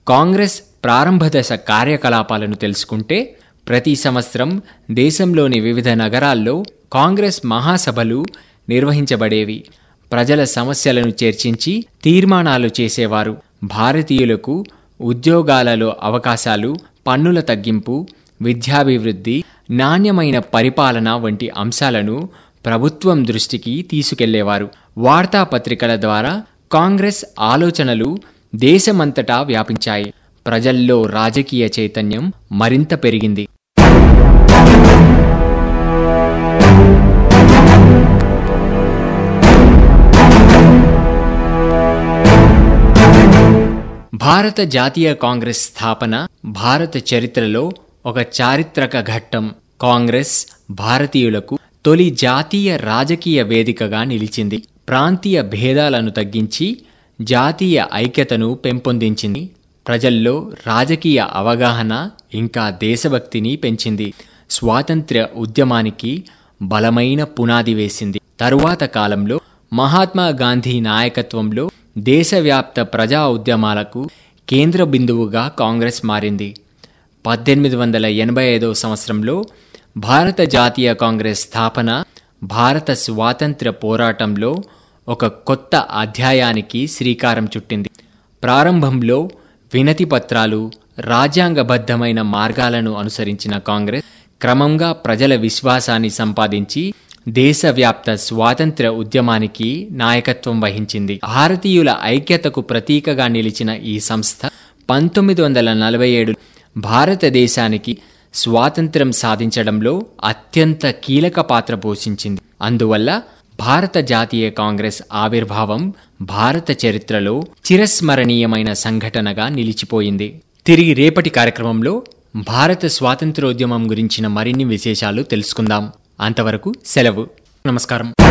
కాంగ్రెస్ ప్రారంభ దశ కార్యకలాపాలను తెలుసుకుంటే ప్రతి సంవత్సరం దేశంలోని వివిధ నగరాల్లో కాంగ్రెస్ మహాసభలు నిర్వహించబడేవి ప్రజల సమస్యలను చర్చించి తీర్మానాలు చేసేవారు భారతీయులకు ఉద్యోగాలలో అవకాశాలు పన్నుల తగ్గింపు విద్యాభివృద్ధి నాణ్యమైన పరిపాలన వంటి అంశాలను ప్రభుత్వం దృష్టికి తీసుకెళ్లేవారు వార్తాపత్రికల ద్వారా కాంగ్రెస్ ఆలోచనలు దేశమంతటా వ్యాపించాయి ప్రజల్లో రాజకీయ చైతన్యం మరింత పెరిగింది భారత జాతీయ కాంగ్రెస్ స్థాపన భారత చరిత్రలో ఒక చారిత్రక ఘట్టం కాంగ్రెస్ భారతీయులకు తొలి జాతీయ రాజకీయ వేదికగా నిలిచింది ప్రాంతీయ భేదాలను తగ్గించి జాతీయ ఐక్యతను పెంపొందించింది ప్రజల్లో రాజకీయ అవగాహన ఇంకా దేశభక్తిని పెంచింది స్వాతంత్ర్య ఉద్యమానికి బలమైన పునాది వేసింది తరువాత కాలంలో మహాత్మా గాంధీ నాయకత్వంలో దేశవ్యాప్త ప్రజా ఉద్యమాలకు కేంద్ర బిందువుగా కాంగ్రెస్ మారింది పద్దెనిమిది వందల ఎనభై ఐదవ సంవత్సరంలో భారత జాతీయ కాంగ్రెస్ స్థాపన భారత స్వాతంత్ర్య పోరాటంలో ఒక కొత్త అధ్యాయానికి శ్రీకారం చుట్టింది ప్రారంభంలో వినతి పత్రాలు రాజ్యాంగబద్ధమైన మార్గాలను అనుసరించిన కాంగ్రెస్ క్రమంగా ప్రజల విశ్వాసాన్ని సంపాదించి దేశవ్యాప్త స్వాతంత్ర్య ఉద్యమానికి నాయకత్వం వహించింది భారతీయుల ఐక్యతకు ప్రతీకగా నిలిచిన ఈ సంస్థ పంతొమ్మిది వందల నలభై ఏడు భారతదేశానికి స్వాతంత్ర్యం సాధించడంలో అత్యంత కీలక పాత్ర పోషించింది అందువల్ల భారత జాతీయ కాంగ్రెస్ ఆవిర్భావం భారత చరిత్రలో చిరస్మరణీయమైన సంఘటనగా నిలిచిపోయింది తిరిగి రేపటి కార్యక్రమంలో భారత స్వాతంత్రోద్యమం గురించిన మరిన్ని విశేషాలు తెలుసుకుందాం అంతవరకు సెలవు నమస్కారం